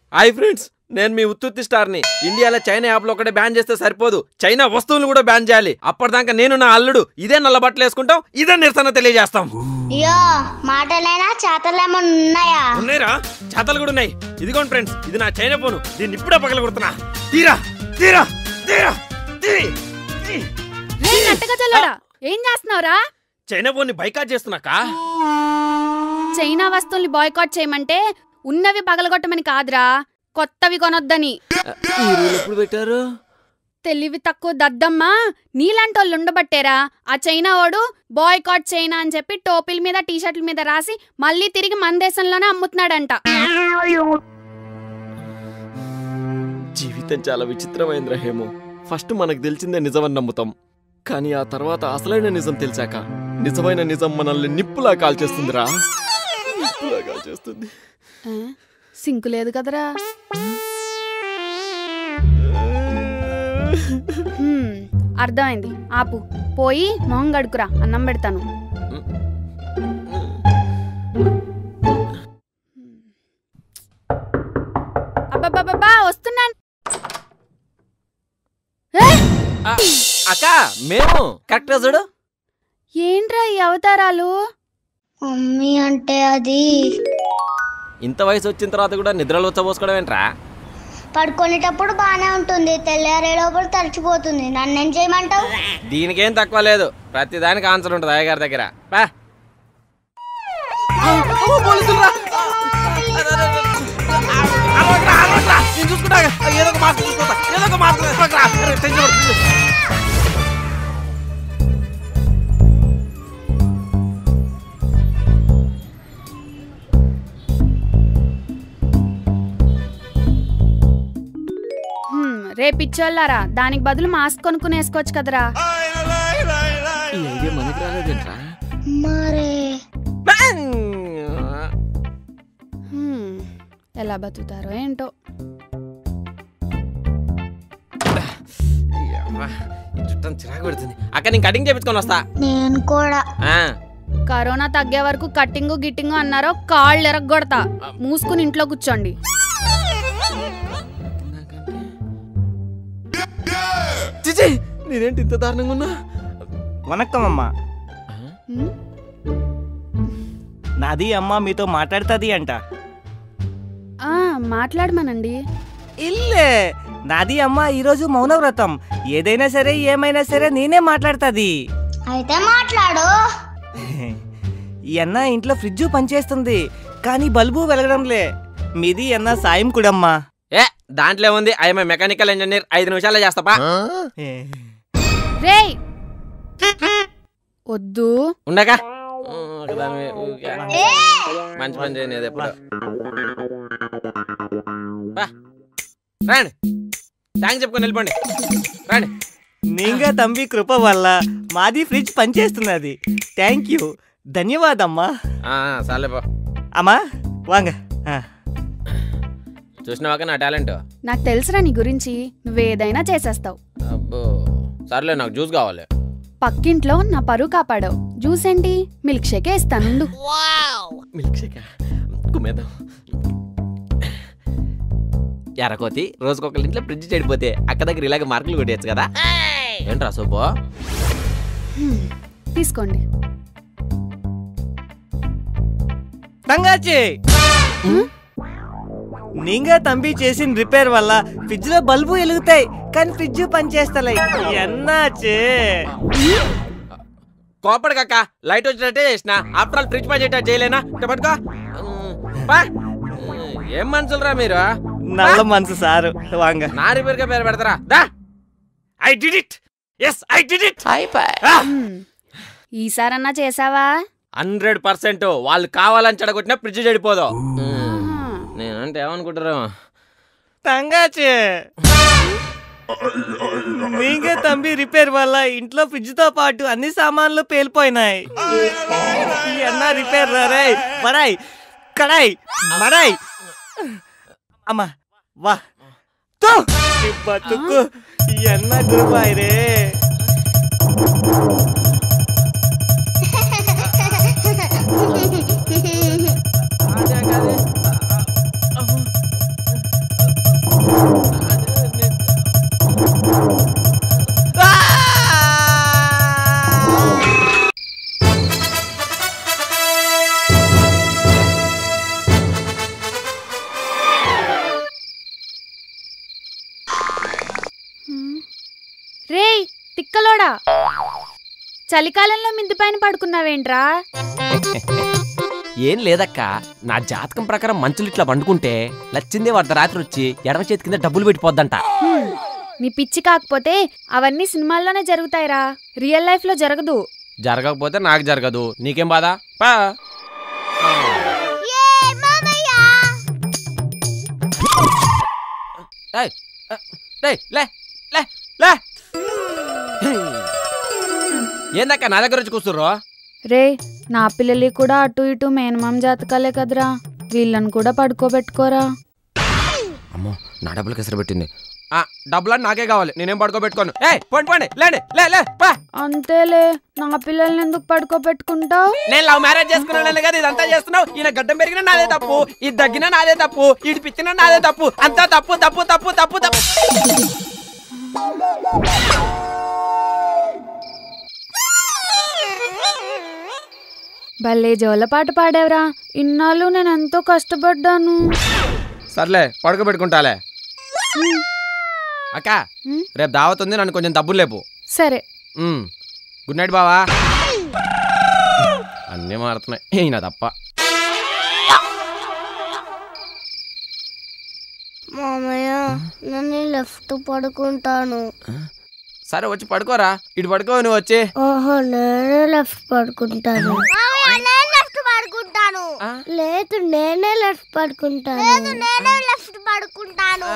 Hi friends నేను మీ ఉత్తుత్తి స్టార్ని ఇండియాలో చైనా యాప్లో ఒకటే బ్యాన్ చేస్తే సరిపోదు చైనా వస్తువులు కూడా బ్యాన్ చేయాలి అప్పటిదాకా నేను నా అల్లుడు ఇదే నల్ల బట్టలు వేసుకుంటాం ఇదే నిరసన తెలియజేస్తాం అయ్యో మాటలైనా చేతలు ఏమన్నా ఉన్నాయా ఉన్నాయిరా చేతలు కూడా ఉన్నాయి ఇదిగోండి ఫ్రెండ్స్ ఇది నా చైనా ఫోను దీన్ని ఇప్పుడే పగల కొడుతున్నా తీరా తీరా తీరా తీ తీ. రే నట్టగజల్లోడా ఏం చేస్తున్నావురా చైనా ఫోన్ని బైకాట్ చేస్తున్నాక చైనా వస్తువుల్ని బాయ్కాట్ చేయమంటే ఉన్నవి పగలగొట్టమని కాదురా కొత్తవి కొనొద్దని ఈ రూల్ ఎప్పుడు పెట్టారు తెలివి తక్కువ దద్దమ్మా నీలాంటోళ్ళు ఉండబట్టేరా ఆ చైనా వాడు బాయ్కాట్ చైనా అని చెప్పి టోపీల మీద టీషర్ట్ల మీద రాసి మళ్ళీ తిరిగి మన దేశంలోనే అమ్ముతున్నాడంట జీవితం చాలా విచిత్రమైందిరా హేమో ఫస్ట్ మనకు తెలిసిందే నిజమని నమ్ముతాం కానీ ఆ తర్వాత అసలైన నిజం తెలిసాక నిజమైన నిజం మనల్ని నిప్పులా కాల్చేస్తుందిరా నిప్పులా కాల్చేస్తుంది ఆ, సింకు లేదు కదరా హ్మ్, అర్థమైంది ఆపు పోయి మొహం గడుకురా అన్నం పెడతాను అబ్బబ్బబ్బా వస్తున్నాను ఏ? ఆ, అక్క మేము కరెక్ట్ చూడు ఏంట్రా ఈ అవతారాలు మమ్మీ అంటే అది ఇంత వయసు వచ్చిన తర్వాత కూడా నిద్రలో వచ్చబోసుకోవడం ఏంట్రా పడుకునేటప్పుడు బానే ఉంటుంది తెల్లారేటప్పుడు తడిచిపోతుంది నన్ను ఏం చేయమంటావు దీనికేం తక్కువ లేదు ప్రతి దానికి ఆన్సర్ ఉంటుంది అయ్యగారి దగ్గర బా హ్మ్, రేపిచ్చోళ్ళారా దానికి బదులు మాస్క్ కొనుక్కుని వేసుకోవచ్చు కదరా ఈ ఐడియా మనకి రాలేదేంట్రా మరే హ్మ్, ఎలా బతుకుతారో ఏంటో యవ్వ, ఈ చుట్టం చిరాకు పెడుతుంది అక్క నేను కటింగ్ చేపించుకొని వస్తా నేను కూడా ఆ, కరోనా తగ్గే వరకు కట్టింగు గిట్టింగు అన్నారో కాళ్ళు ఎరగొడతా మూసుకుని ఇంట్లో కూర్చోండి చిచి నేనేంటి ఇంత దారుణంగా ఉన్నా వనక్కం అమ్మ హ్మ్? నాది అమ్మ మీతో మాట్లాడుతుంది అంట ఆ, మాట్లాడమనండి ఇల్లే నాది అమ్మ ఈరోజు మౌనవ్రతం ఏదైనా సరే ఏమైనా సరే నేనే మాట్లాడుతుంది అయితే మాట్లాడు ఈ అన్న ఇంట్లో ఫ్రిడ్జ్ పనిచేస్తుంది కానీ బల్బు వెలగడంలే మీది అన్న సాయం కూడమ్మా ఏ దాంట్లో ఉంది ఐఎమ్ మెకానికల్ ఇంజనీర్ ఐదు నిమిషాలే చేస్తాపా రేయ్ వద్దు ఉండగా ఒకదానివే ఊరికే. మంచి పని చేయలేదు ఎప్పుడు బా. రండి థ్యాంక్స్ చెప్పుకొని వెళ్ళిపోండి రండి నీంగా తంబి కృప వల్ల మాది ఫ్రిడ్జ్ పనిచేస్తున్నది థ్యాంక్ యూ ధన్యవాదమ్మా ఆ, సర్లే పో అమ్మా వాంగ ఆ. చూసినావాక నా టాలెంట్ నాకు తెలుసురా నీ గురించి నువ్వేదైనా చేసేస్తావు అబ్బో సర్లే నాకు జ్యూస్ కావాలి పక్కింట్లో నా పరువు కాపాడావు జ్యూస్ ఏంటి మిల్క్ షేకే ఇస్తానుండు మిల్క్ షేక్ కుమ్మేద్దాం ఎర్రకోతి రోజుకొకరి ఇంట్లో ఫ్రిడ్జ్ చెడిపోతే అక్క దగ్గర ఇలాగ మార్కులు కొట్టేయచ్చు కదా ఏంట్రా సూపో హ్మ్, తీసుకోండి తంగాచి నీంగా తంబి చేసిన రిపేర్ వల్ల ఫ్రిడ్జ్ లో బల్బు వెలుగుతాయి కానీ ఫ్రిడ్జ్ పనిచేస్తలే ఎన్నాచే కోపడు కాక లైట్ వచ్చినట్టే చేసిన ఆఫ్టర్ ఆల్ ఫ్రిడ్జ్ పని చేయటట్టు చేయలేనా ఇట్ట పట్టుకో ఉమ్, పా. ఉమ్, ఏం మనుషులరా మీరు నల్ల మనసు సారు వాంగ నా రిపేర్ గా పేరు పెడతారా దా I did it yes I did it hmm, ఈసారన్నా చేసావా హండ్రెడ్ పర్సెంట్ వాళ్ళు కావాలని చెడగొట్టినా ఫ్రిడ్జ్ చెడిపోదు ఉమ్, ఆహా. నేనంటే ఏమనుకుంటారు తంగాచే నీంగా తంబి రిపేర్ వల్ల ఇంట్లో ఫ్రిడ్జ్ తో పాటు అన్ని సామాన్లు పేలిపోయినాయి ఈ అన్న రిపేర్ రే బడాయ్ కడాయ్ బడాయ్ అమ్మా వా తో ఈ బతుకు ఈ అన్న గురుబాయ్ రే తిక్కలోడా చలికాలంలో మిద్ది పైన పడుకున్నావేంట్రా ఏం లేదక్క నా జాతకం ప్రకారం మంచులు ఇట్లా వండుకుంటే లచ్చిందే అర్ధరాత్రి వచ్చి ఎడమ చేతి కింద డబ్బులు పెట్టిపోద్దంట హ్మ్. నీ పిచ్చి కాకపోతే అవన్నీ సినిమాల్లోనే జరుగుతాయిరా రియల్ లైఫ్ లో జరగదు జరగకపోతే నాకు జరగదు నీకేం బాధ పా ఏయ్, ఏయ్, లే లే లే ఏందక్క నా దగ్గర వచ్చి కూర్చుర్రో రే నా పిల్లలు కూడా అటు ఇటు మేనమామ జాతకాలే కదరా వీళ్ళని కూడా పడుకోబెట్టుకోరా అమ్మో నా డబ్బులు కసరు పెట్టింది ఆ డబ్బులని నాకే కావాలి నేనేం పడుకోబెట్టుకోను ఏ పోండి పోండి లేండి లే లే పా అంతేలే నా పిల్లల్ని ఎందుకు పడుకోబెట్టుకుంటావు నేను లవ్ మ్యారేజ్ చేసుకున్నాను కదా ఇదంతా చేస్తున్నావు ఈయన గడ్డం పెరిగినా నాదే తప్పు ఇది దగ్గినా నాదే తప్పు ఇది పిచ్చినా నాదే తప్పు అంతా తప్పు తప్పు తప్పు తప్పు తప్పు భలే జోల పాట పాడావురా ఇన్నాళ్ళు నేను ఎంతో కష్టపడ్డాను సర్లే పడుకోబెట్టుకుంటాలే అక్క ఉమ్, రేపు దావత్ ఉంది నన్ను కొంచెం డబ్బులు లేపు సరే ఉమ్. గుడ్ నైట్ బావా అన్నీ మారుతున్నాయి ఈయన తప్ప మామయ్య నేను లెఫ్ట్ పడుకుంటాను సరే వచ్చి పడుకోరా ఇటు పడుకో నువ్వు వచ్చి ఓహో నేనే లెఫ్ట్ పడుకుంటాను లెఫ్ట్ పడుకుంటాను ఆ? లేదు నేనే లెఫ్ట్ పడుకుంటాను లేదు నేనే లెఫ్ట్ పడుకుంటాను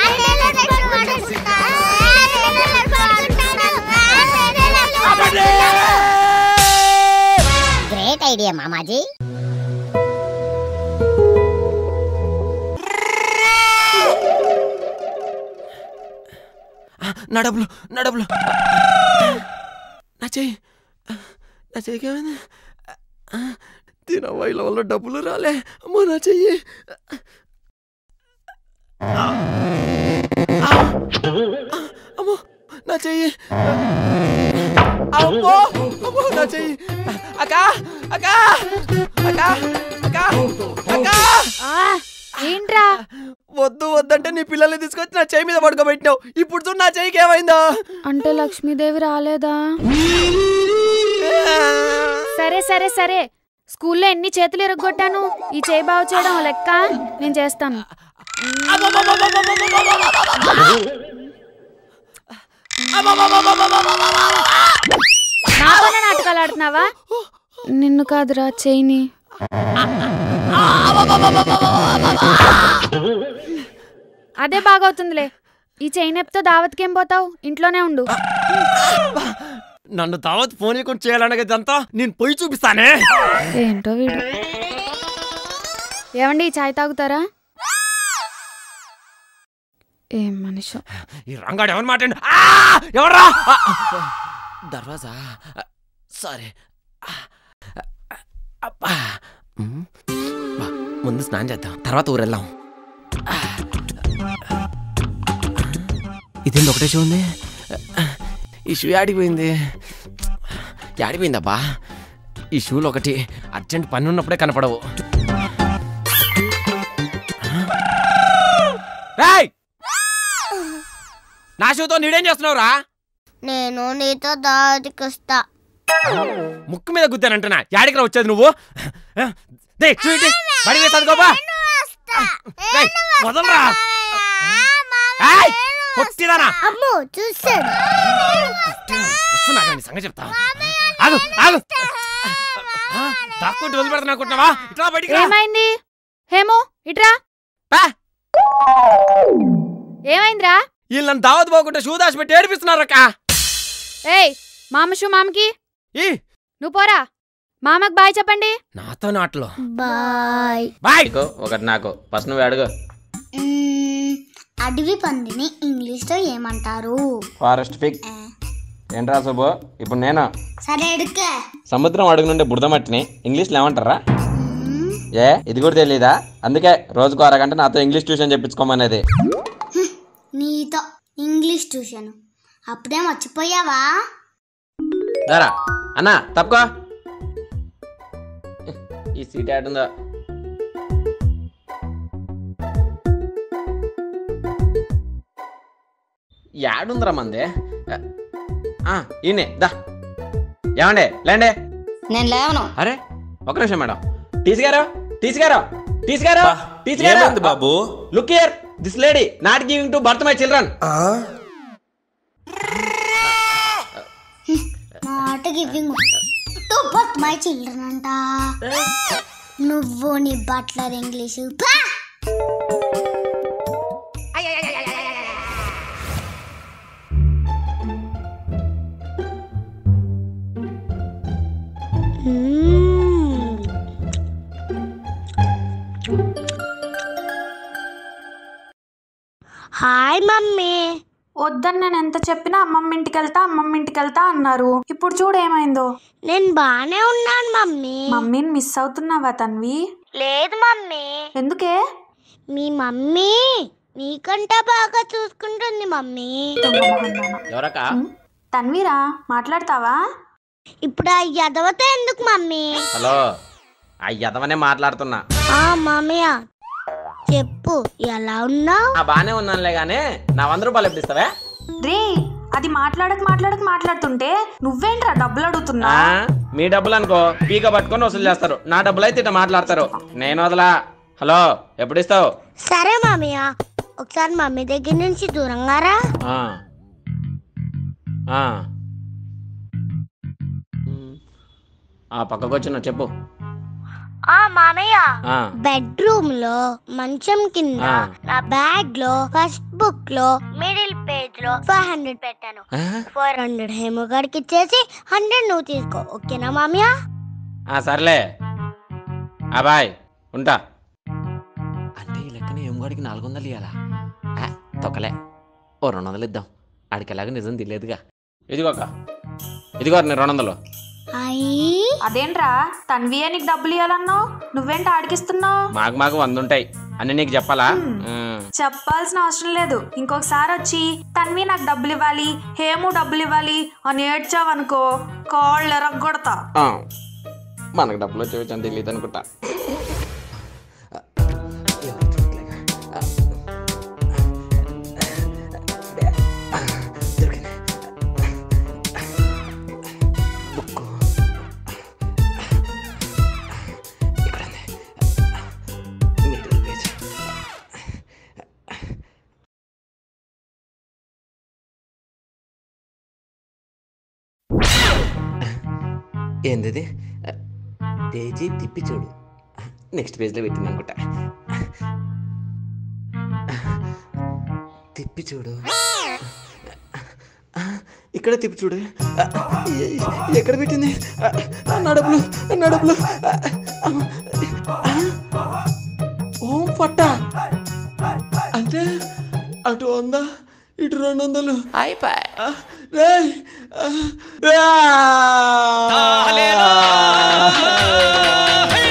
గ్రేట్ ఐడియా మామాజీ ఆ, నా డబ్బులు నా డబ్బులు నా చెయ్యి నా చెయ్యికి ఏమైంది దీని అవ్వాయిల వల్ల డబ్బులు రాలే అమ్మో నా చెయ్యి అమ్మో నా చెయ్యి అమ్మో అమ్మో నా చెయ్యి అక్క అక్క అక్క అక్క అక్క ఆ, ఏంట్రా వద్దు వద్దంటే నీ పిల్లల్ని తీసుకొచ్చి నా చెయ్యి మీద పడుకోబెట్టినావు ఇప్పుడు చూడు నా చెయ్యికి ఏమైందో అంటే లక్ష్మీదేవి రాలేదా సరే సరే సరే స్కూల్లో ఎన్ని చేతులు ఇరగొట్టాను ఈ చేయి బాగు చేయడం లెక్క నేను చేస్తాను నాతోనే నాటకాలు ఆడుతున్నావా నిన్ను కాదురా చేయిని అదే బాగవుతుందిలే ఈ చేయి నొప్పితో దావత్కేం పోతావు ఇంట్లోనే ఉండు నన్ను దావత్ ఫోన్ చేయకుండా చేయాలనగా ఇదంతా నేను పోయి చూపిస్తానే ఏంటో వీడు ఏమండి ఈ చాయ్ తాగుతారా ఏం మనిషి ఈ రంగాడు ఎవరు మాట్లాడు ఎవర్రా ఆ! దర్వాజా సారీ అబ్బా ఉమ్. బా, ముందు స్నానం చేద్దాం తర్వాత ఊరెళ్దాం ఇదేంది ఒకటే షూ ఉంది ఈ షూ ఆడిపోయింది ఆడిపోయిందబ్బా ఈ షూలు ఒకటి అర్జెంట్ పని ఉన్నప్పుడే కనపడవు రేయ్! నా షూతో నీడేం చేస్తున్నావురా నేను నీతో దావతికి వస్తా ముక్కు మీద గుద్దానంటున్నా యాడికి రా వచ్చేది నువ్వు దే చూడి బడి మీద చదువుకోబా రేయ్, వదలరా ఏయ్, పొట్టిదానా అమ్మో చూసాడు వస్తున్నా కానీ సంగతి చెప్తా ఆగు ఆగు ఆ, దాక్కుంటూ వదిలిపెడతాను అనుకుంటున్నావా ఇట్లా బయటికి రా ఏమైంది హేమో ఇట్రా పా. ఏమైందిరా వీళ్ళు నన్ను దావత్ పోకుండా షూ దాచి పెట్టి ఏడిపిస్తున్నారక్క ఏయ్ మామ షూ మామకి ఈ నువ్వు పోరా మామకు బాయ్ చెప్పండి నాతో నాటలో బాయ్ బాయ్ ఒకటి నాకు ఫస్ట్ నువ్వు అడుగు అడవి పందిని ఇంగ్లీష్ లో ఏమంటారు ఫారెస్ట్ పిక్ ఏంట్రా సుబ్బు ఇప్పుడు నేను సరే అడుక్క సముద్రం అడుగు నుండి బురద మట్టిని ఇంగ్లీష్లో ఏమంటారా ఏ ఇది కూడా తెలీదా అందుకే రోజుకు అరగంట నాతో ఇంగ్లీష్ ట్యూషన్ చెప్పించుకోమనేది నీతో ఇంగ్లీష్ ట్యూషన్ అప్పుడే మర్చిపోయావా దారా అన్నా తప్పుకో ఈ సీట్ ఆడుందా యాడుందిరా మంది ఆ, ఈయనే దా ఏమండే లేండే నేను లేవను అరే ఒక నిమిషం మేడం టీసీ గారు టీసీ గారు టీసీ గారు టీసీ గారు ఏమైంది బాబు look here this lady not giving to berth my children not giving to berth my children అంట నువ్వు నీ బట్లర్ ఇంగ్లీష్ హాయ్ మమ్మీ వద్దని నేను ఎంత చెప్పినా అమ్మమ్మ ఇంటికి వెళ్తా అమ్మమ్మ ఇంటికి వెళ్తా అన్నారు ఇప్పుడు చూడు ఏమైందో నేను బానే ఉన్నాను మమ్మీ మమ్మీని మిస్ అవుతున్నావా తన్వి లేదు మమ్మీ ఎందుకే మీ మమ్మీ నీకంటే బాగా చూసుకుంటుంది మమ్మీ దొంగ మొహం దాన. ఎవరక్క తన్వీరా మాట్లాడతావా ఇప్పుడు ఆ ఎదవతో ఎందుకు మమ్మీ హలో ఆ యదవనే మాట్లాడుతున్నా ఆ మమ్మీ చెప్పు ఎలా ఉన్నావు ఆ బానే ఉన్నానులే గానీ నా వంద రూపాయలు ఎప్పుడు ఇస్తావే రే అది మాట్లాడక మాట్లాడక మాట్లాడుతుంటే నువ్వేంట్రా డబ్బులు అడుగుతున్నా ఆ, మీ డబ్బులు అనుకో పీక పట్టుకొని వసూలు చేస్తారు నా డబ్బులు అయితే ఇట్లా మాట్లాడతారు నేను వదలా హలో ఎప్పుడు ఇస్తావు సరే మామయ్య ఒకసారి మమ్మీ దగ్గర నుంచి దూరంగా రా ఆ. ఆ. ఉమ్. ఆ పక్కకు వచ్చిన చెప్పు ఆ మామయ్య ఆ. బెడ్రూమ్ లో మంచం కింద ఆ. నా బ్యాగ్ లో ఫస్ట్ బుక్ లో మిడిల్ పేజ్ లో ఫైవ్ హండ్రెడ్ పెట్టాను ఆ? ఫోర్ హండ్రెడ్ హేమగాడికి ఇచ్చేసి హండ్రెడ్ నువ్వు తీసుకో ఓకేనా మామయ్య ఆ సర్లే ఆ బాయ్ ఉంటా అంటే ఈ లెక్కన ఏం గడికి నాలుగు వందలు ఇవ్వాలా ఆ, తొక్కలే ఓ రెండు వందలు ఇద్దాం ఆడికి ఎలాగ నిజం తెలియదుగా ఇదిగో అక్క ఇదిగో నేను రెండు వందలు అయ్యి అదేంట్రా తన్వియే నీకు డబ్బులు ఇవ్వాలన్నావు నువ్వేంటి ఆడికిస్తున్నావు మాకు మాకు వంద ఉంటాయి అన్ని నీకు చెప్పాలా ఉమ్. చెప్పాల్సిన అవసరం లేదు ఇంకొకసారి వచ్చి తన్వి నాకు డబ్బులు ఇవ్వాలి హేము డబ్బులు ఇవ్వాలి అని ఏడ్చావనుకో కాళ్ళు ఎరగొడతా ఆ, మనకు డబ్బులు వచ్చే విషయం తెలియదు అనుకుంటా ఏంది పేజీ తిప్పి చూడు నెక్స్ట్ పేజ్లో పెట్టింది అనుకుంటా తిప్పి చూడు ఆ, ఇక్కడ తిప్పి చూడు ఆ, ఎ- ఎక్కడ పెట్టింది ఆ, ఆ, నా డబ్బులు నా డబ్బులు ఆ, ఆ, ఓం పట్ట అంటే అటు వంద ఇటు రెండు వందలు అయిపోయి రేయ్ ఆ, ఆ.